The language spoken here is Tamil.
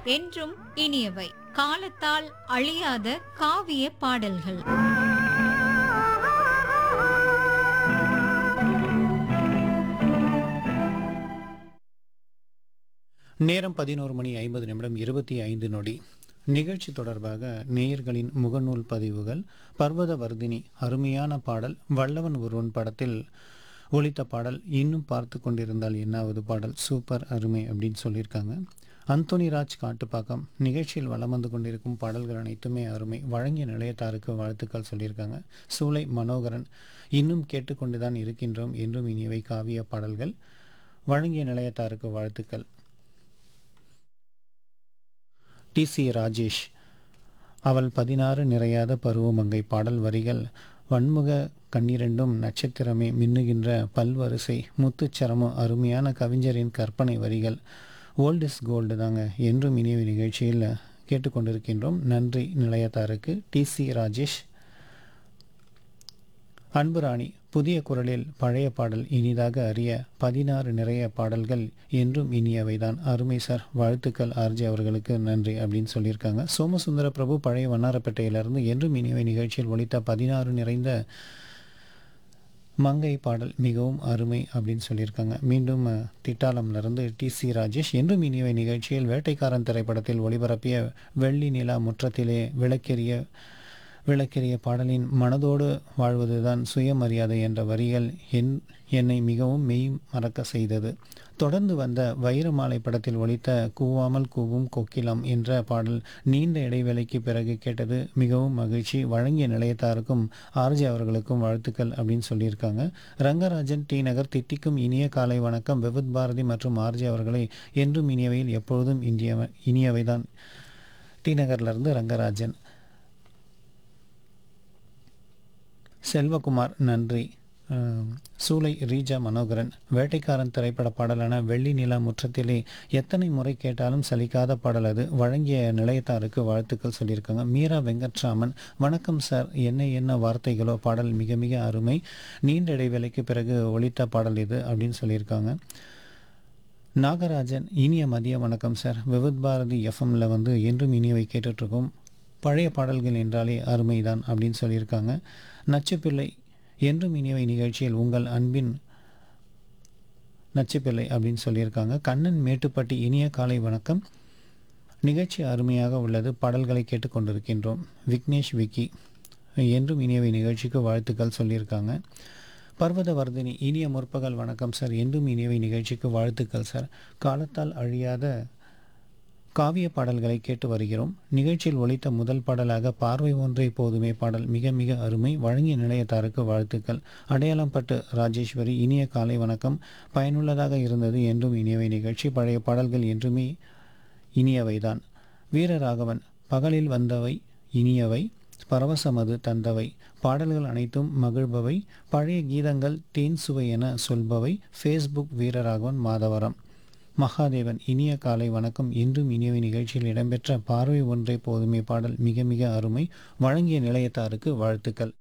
என்றும் இனியவை காலத்தால் அழியாத காவிய பாடல்கள் நேரம் பதினோரு மணி ஐம்பது நிமிடம் இருபத்தி ஐந்து நொடி நிகழ்ச்சி தொடர்பாக நேயர்களின் முகநூல் பதிவுகள் பர்வத வர்தினி அருமையான பாடல் வல்லவன் ஒருவன் படத்தில் ஒலித்த பாடல் இன்னும் பார்த்து கொண்டிருந்தால் என்னாவது பாடல் சூப்பர் அருமை அப்படின்னு சொல்லியிருக்காங்க அந்தோனி ராஜ் காட்டுப்பாக்கம் நிகழ்ச்சியில் வலம் வந்து கொண்டிருக்கும் பாடல்கள் அனைத்துமே அருமை வழங்கிய நிலையத்தாருக்கு வாழ்த்துக்கள் சொல்லியிருக்காங்க சூளை மனோகரன் இன்னும் கேட்டுக்கொண்டுதான் இருக்கின்றோம் என்றும் இனியவை காவிய பாடல்கள் வழங்கிய நிலையத்தாருக்கு வாழ்த்துக்கள் டி சி ராஜேஷ் அவள் பதினாறு நிறையாத பருவமங்கை பாடல் வரிகள் வன்முக கண்ணிரண்டும் நட்சத்திரமே மின்னுகின்ற பல்வரிசை முத்துச்சரமோ அருமையான கவிஞரின் கற்பனை வரிகள் ஓல்ட் இஸ் கோல்டு தாங்க என்றும் இனிய நிகழ்ச்சியில் கேட்டுக்கொண்டிருக்கின்றோம் நன்றி நிலையத்தாருக்கு டி சி ராஜேஷ் அன்புராணி புதிய குரலில் பழைய பாடல் இனிதாக அறிய பதினாறு நிறைய பாடல்கள் என்றும் இனியவைதான் அருமை சார் வாழ்த்துக்கள் ஆர்ஜி அவர்களுக்கு நன்றி அப்படின்னு சொல்லியிருக்காங்க சோமசுந்தர பிரபு பழைய வண்ணாரப்பேட்டையிலிருந்து என்றும் இனியவை நிகழ்ச்சியில் ஒலித்த பதினாறு நிறைந்த மங்கை பாடல் மிகவும் அருமை அப்படின்னு சொல்லியிருக்காங்க மீண்டும் அஹ், திட்டாளம்லேருந்து டி சி ராஜேஷ் என்றும் இனியவை நிகழ்ச்சியில் வேட்டைக்காரன் திரைப்படத்தில் ஒளிபரப்பிய வெள்ளி நிலா முற்றத்திலே விளக்கெரிய விளக்கெரிய பாடலின் மனதோடு வாழ்வதுதான் சுயமரியாதை என்ற வரிகள் என் என்னை மிகவும் மெய் மறக்க செய்தது தொடர்ந்து வந்த வைரமாலை படத்தில் ஒலித்த கூவாமல் கூவும் கொக்கிலம் என்ற பாடல் நீண்ட இடைவேளைக்கு பிறகு கேட்டது மிகவும் மகிழ்ச்சி வழங்கிய நிலையத்தாருக்கும் ஆர்ஜி அவர்களுக்கும் வாழ்த்துக்கள் அப்படின்னு சொல்லியிருக்காங்க ரங்கராஜன் டி நகர் தித்திக்கும் இனிய காலை வணக்கம் விவித் பாரதி மற்றும் ஆர்ஜி அவர்களை என்றும் இனியவையில் எப்பொழுதும் இனியவை இனியவைதான் டி நகர்லேருந்து ரங்கராஜன் செல்வகுமார் நன்றி அஹ், சூலை ரீஜா மனோகரன் வேட்டைக்காரன் திரைப்பட பாடலான வெள்ளி நிலா முற்றத்திலே எத்தனை முறை கேட்டாலும் சலிக்காத பாடல் அது வழங்கிய நிலையத்தாருக்கு வாழ்த்துக்கள் சொல்லியிருக்காங்க மீரா வெங்கட்ராமன் வணக்கம் சார் என்ன என்ன வார்த்தைகளோ பாடல் மிக மிக அருமை நீண்ட இடைவேளைக்கு பிறகு ஒலித்த பாடல் இது அப்படின்னு சொல்லியிருக்காங்க நாகராஜன் இனிய மதிய வணக்கம் சார் விவித் பாரதி எஃப்எம்ல வந்து என்றும் இனியவை கேட்டுட்ருக்கோம் பழைய பாடல்கள் என்றாலே அருமைதான் அப்படின்னு சொல்லியிருக்காங்க நச்சுப்பிள்ளை என்றும் இனியவை நிகழ்ச்சியில் உங்கள் அன்பின் நச்சுப்பிள்ளை அப்படின்னு சொல்லியிருக்காங்க கண்ணன் மேட்டுப்பட்டி இனிய காலை வணக்கம் நிகழ்ச்சி அருமையாக உள்ளது பாடல்களை கேட்டுக்கொண்டிருக்கின்றோம் விக்னேஷ் விக்கி என்றும் இனியவை நிகழ்ச்சிக்கு வாழ்த்துக்கள் சொல்லியிருக்காங்க பர்வதவர்தினி இனிய முற்பகல் வணக்கம் சார் என்றும் இனியவை நிகழ்ச்சிக்கு வாழ்த்துக்கள் சார் காலத்தால் அழியாத காவிய பாடல்களை கேட்டு வருகிறோம் நிகழ்ச்சியில் ஒலித்த முதல் பாடலாக பார்வை ஒன்றை போதுமே பாடல் மிக மிக அருமை வழங்கிய நிலையத்தாருக்கு வாழ்த்துக்கள் அடையாளம் பட்டு ராஜேஸ்வரி இனிய காலை வணக்கம் பயனுள்ளதாக இருந்தது என்றும் இனியவை நிகழ்ச்சி பழைய பாடல்கள் என்றுமே இனியவைதான் வீரராகவன் பகலில் வந்தவை இனியவை பரவசமது தந்தவை பாடல்கள் அனைத்தும் மகிழ்பவை பழைய கீதங்கள் தேன் சுவை என சொல்பவை ஃபேஸ்புக் வீரராகவன் மாதவரம் மகாதேவன் இனிய காலை வணக்கம் இன்றும் இனியவை நிகழ்ச்சியில் இடம்பெற்ற பார்வை ஒன்றை போதுமே பாடல் மிக மிக அருமை வழங்கிய நிலையத்தாருக்கு வாழ்த்துக்கள்